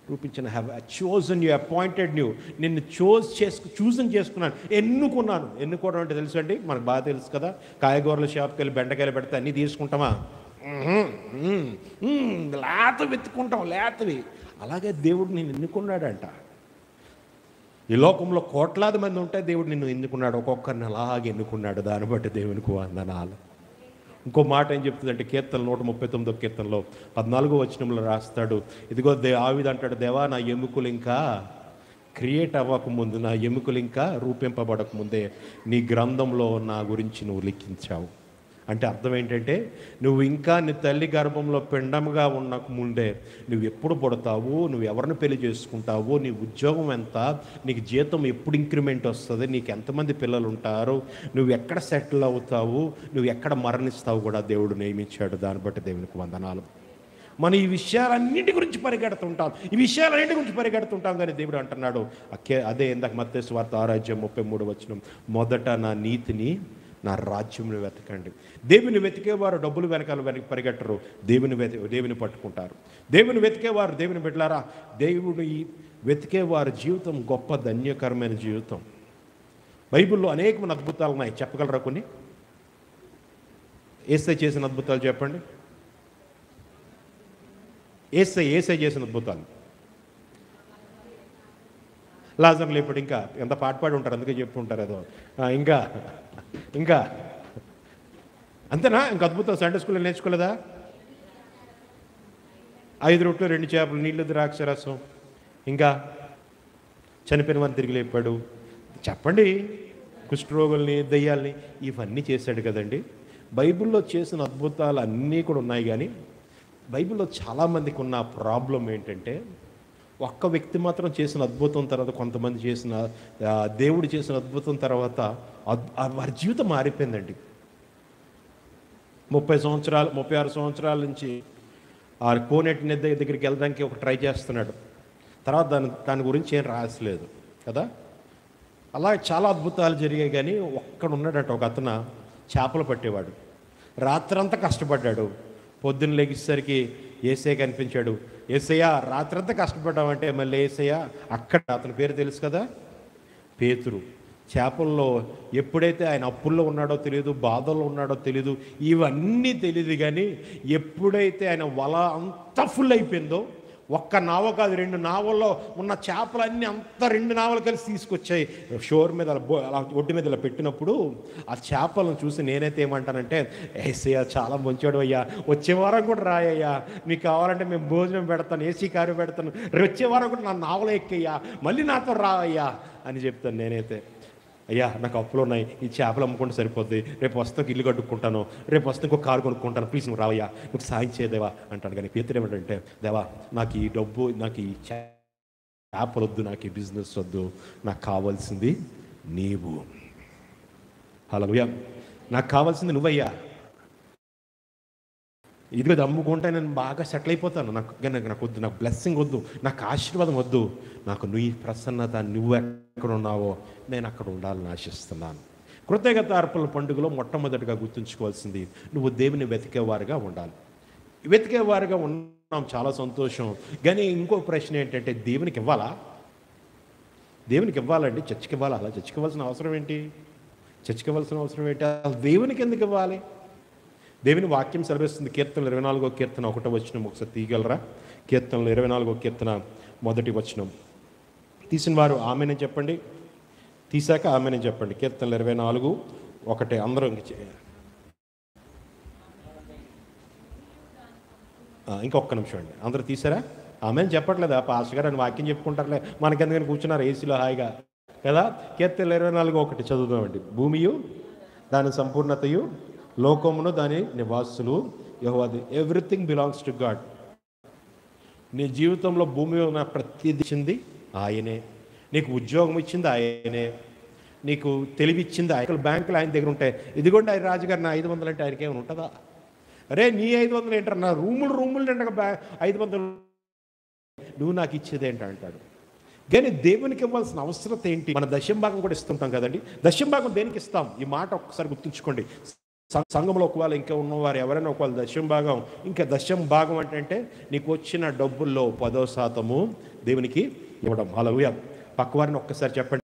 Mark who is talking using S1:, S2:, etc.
S1: రూపించిన have chosen you appointed new నిన్ను choose చేసుకు chosen చేసుకున్నాను ఎన్నుకున్నాను ఎన్నుకోవడం అంటే తెలుసు అండి మనకు బాగా తెలుసు కదా కాయగూరల షాప్కి వెళ్ళి బెండకాయలు పెడితే అన్నీ తీసుకుంటామా మ్మ్, మ్మ్, మ్మ్, లేత వెతుక్కుంటాం లేతవి అలాగే దేవుడు నేను ఎన్నుకున్నాడంట ఈ లోకంలో కోట్లాది మంది ఉంటే దేవుడు నిన్ను ఎన్నుకున్నాడు ఒక్కొక్కరిని అలాగే ఎన్నుకున్నాడు దాన్ని బట్టి దేవునికి వందనాలు ఇంకో మాట ఏం చెప్తుందంటే కీర్తన నూట ముప్పై తొమ్మిదో కీర్తనలో పద్నాలుగో వచనంలో రాస్తాడు ఇదిగో దే ఆవిద అంటాడు దేవా నా ఎముకలు ఇంకా క్రియేట్ అవ్వకముందు నా ఎముకలు ఇంకా రూపింపబడక ముందే నీ గ్రంథంలో నా గురించి నువ్వు లిఖించావు అంటే అర్థం ఏంటంటే నువ్వు ఇంకా నీ తల్లి గర్భంలో పిండముగా ఉండక ముందే నువ్వు ఎప్పుడు పుడతావు నువ్వు ఎవరిని పెళ్లి చేసుకుంటావు నీ ఉద్యోగం ఎంత నీకు జీతం ఎప్పుడు ఇంక్రిమెంట్ వస్తుంది నీకు ఎంతమంది పిల్లలు ఉంటారు నువ్వు ఎక్కడ సెటిల్ అవుతావు నువ్వు ఎక్కడ మరణిస్తావు కూడా దేవుడు నియమించాడు దాన్ని బట్టి దేవునికి వందనాలు మనం ఈ విషయాలన్నింటి గురించి పరిగెడుతుంటాం ఈ విషయాలన్నింటి గురించి పరిగెడుతుంటాం కానీ దేవుడు అంటున్నాడు అక్కే అదే ఇందాక మత్స్య వార్త ఆరాజ్యం ముప్పై మూడు వచ్చిన మొదట నా నీతిని నా రాజ్యమును వెతకండి దేవుని వెతికేవారు డబ్బులు వెనకాల వెనక పరిగెట్టరు దేవుని వెతి దేవుని పట్టుకుంటారు దేవుని వెతికేవారు దేవుని పెట్టారా దేవుని వెతికేవారి జీవితం గొప్ప ధన్యకరమైన జీవితం బైబిల్లో అనేకమైన అద్భుతాలు ఉన్నాయి చెప్పగలరా కొన్ని ఏసై చేసిన అద్భుతాలు చెప్పండి ఏసై ఏసై చేసిన అద్భుతాలు లాజర్ లేపుడు ఇంకా ఎంత పాట పాడి ఉంటారు అందుకే చెప్పుంటారు ఏదో ఆ, ఇంకా ఇంకా అంతేనా ఇంకా అద్భుతం సండే స్కూల్లో నేర్చుకోలేదా ఐదు రొట్లు రెండు చేపలు నీళ్ళు ద్రాక్ష రసం ఇంకా చనిపోయిన వారిని తిరిగి లేపాడు చెప్పండి కుష్ఠరోగుల్ని దయ్యాల్ని ఇవన్నీ చేశాడు కదండి బైబిల్లో చేసిన అద్భుతాలు అన్నీ కూడా ఉన్నాయి కానీ బైబిల్లో చాలామందికి ఉన్న ప్రాబ్లం ఏంటంటే ఒక్క వ్యక్తి మాత్రం చేసిన అద్భుతం తర్వాత కొంతమంది చేసిన ఆ, దేవుడు చేసిన అద్భుతం తర్వాత అద్- ఆ వారి జీవితం మారిపోయిందండి ముప్పై సంవత్సరాలు ముప్పై ఆరు సంవత్సరాల నుంచి ఆ కోనేటి నది దగ్గరికి వెళ్ళడానికి ఒక ట్రై చేస్తున్నాడు తర్వాత దాని దాని గురించి ఏం రాసలేదు కదా అలా చాలా అద్భుతాలు జరిగాయి కానీ ఒక్కడ ఉన్నాడట ఒక అతను చేపలు పట్టేవాడు రాత్రంతా కష్టపడ్డాడు పొద్దున్న లెగిసేసరికి ఏసే కనిపించాడు ఏసయ్యా రాత్రంతా కష్టపడ్డామంటే మళ్ళీ ఏసయ్యా అక్కడ అతని పేరు తెలుసు కదా పేతురు చేపల్లో ఎప్పుడైతే ఆయన అప్పుల్లో ఉన్నాడో తెలియదు బాధల్లో ఉన్నాడో తెలియదు ఇవన్నీ తెలియదు కానీ ఎప్పుడైతే ఆయన వల అంతా ఫుల్ అయిపోయిందో ఒక్క నావ కాదు రెండు నావల్లో ఉన్న చేపలన్నీ అంతా రెండు నావలు కలిసి తీసుకొచ్చాయి షోర్ మీద అలా బో- అలా ఒడ్డు మీద ఇలా పెట్టినప్పుడు ఆ చేపలను చూసి నేనైతే ఏమంటానంటే ఏసయ్యా చాలా మంచివాడు అయ్యా వచ్చే వారం కూడా రాయ్యా మీకు కావాలంటే మేము భోజనం పెడతాను ఏసీ కారు పెడతాను రేపు వచ్చే వారం కూడా నా నావలో ఎక్కయ్యా మళ్ళీ నాతో రావయ్యా అని చెప్తాను నేనైతే అయ్యా నాకు అప్పులు ఉన్నాయి ఈ చేపలు అమ్ముకుంటే సరిపోద్ది రేపు వస్తే ఒక ఇల్లు కట్టుకుంటాను రేపు వస్తే ఇంకో కారు కొనుక్కుంటాను ప్లీజ్ నువ్వు రావయ్యా నువ్వు సాయం చేయదేవా అంటాను కానీ పేతురు ఏమంటే దేవా నాకు ఈ డబ్బు నాకు ఈ చే- చేపలు వద్దు నాకు ఈ బిజినెస్ వద్దు నాకు కావాల్సింది నీవు హలో నాకు కావాల్సింది నువ్వయ్యా ఇదిగో ఇది అమ్ముకుంటే నేను బాగా సెటిల్ అయిపోతాను నాకు కానీ నాకు నాకు వద్దు నాకు బ్లెస్సింగ్ వద్దు నాకు ఆశీర్వాదం వద్దు నాకు నీ ప్రసన్నత నువ్వు ఎక్కడ ఉన్నావో నేను అక్కడ ఉండాలని ఆశిస్తున్నాను కృతజ్ఞత అర్పణ పండుగలో మొట్టమొదటిగా గుర్తుంచుకోవాల్సింది నువ్వు దేవుని వెతికేవారుగా ఉండాలి వెతికేవారుగా ఉన్నాం చాలా సంతోషం కానీ ఇంకో ప్రశ్న ఏంటంటే దేవునికి ఇవ్వాలా దేవునికి ఇవ్వాలండి చర్చికి ఇవ్వాలా అలా చర్చికి ఇవ్వాల్సిన అవసరం ఏంటి చర్చికి ఇవ్వాల్సిన అవసరం ఏంటి అసలు దేవునికి ఎందుకు ఇవ్వాలి దేవుని వాక్యం సెలవిస్తుంది కీర్తనలు ఇరవై నాలుగో కీర్తన ఒకటో వచనం ఒకసారి తీయగలరా కీర్తనలు ఇరవై నాలుగో కీర్తన మొదటి వచనం తీసిన వారు ఆమెనే చెప్పండి తీసాక ఆమెనే చెప్పండి కీర్తనలు ఇరవై నాలుగు ఒకటే అందరూ ఇంక చే- ఆ, ఇంకొక నిమిషం అండి అందరూ తీసారా ఆమె చెప్పట్లేదా పాస్టర్ గారు అని వాక్యం చెప్పుకుంటారులే మనకెందుకని కూర్చున్నారు ఏసీలో హాయిగా కదా కీర్తనలు ఇరవై నాలుగు ఒకటి చదువుదామండి భూమియు దాని సంపూర్ణతయు లోకమును దాని నివాసులు యహోవాది ఎవ్రీథింగ్ బిలాంగ్స్ టు గాడ్ నీ జీవితంలో భూమి ఉన్న ప్రతిదీ ఇచ్చింది ఆయనే నీకు ఉద్యోగం ఇచ్చింది ఆయనే నీకు తెలివి ఇచ్చింది ఆయన బ్యాంకులు ఆయన దగ్గర ఉంటాయి ఇదిగోండి ఆయన రాజుగారు నా ఐదు వందలు అంటే ఆయనకి ఏమైనా ఉంటుందా అరే నీ ఐదు వందలు ఏంటారు నా రూములు రూములు నిండగా బ్యా ఐదు వందలు నువ్వు నాకు ఇచ్చేది ఏంటి అంటాడు కానీ దేవునికి ఇవ్వాల్సిన అవసరం ఏంటి మన దశం భాగం కూడా ఇస్తుంటాం కదండి దశం భాగం దేనికి ఇస్తాం ఈ మాట ఒక్కసారి గుర్తుంచుకోండి సం- సంఘంలో ఒకవేళ ఇంకా ఉన్నవారు ఎవరైనా ఒకవేళ దశం భాగం ఇంకా దశం భాగం అంటే అంటే నీకు వచ్చిన డబ్బుల్లో పదో శాతము దేవునికి ఇవ్వడం అలా పక్కవారిని ఒక్కసారి చెప్పండి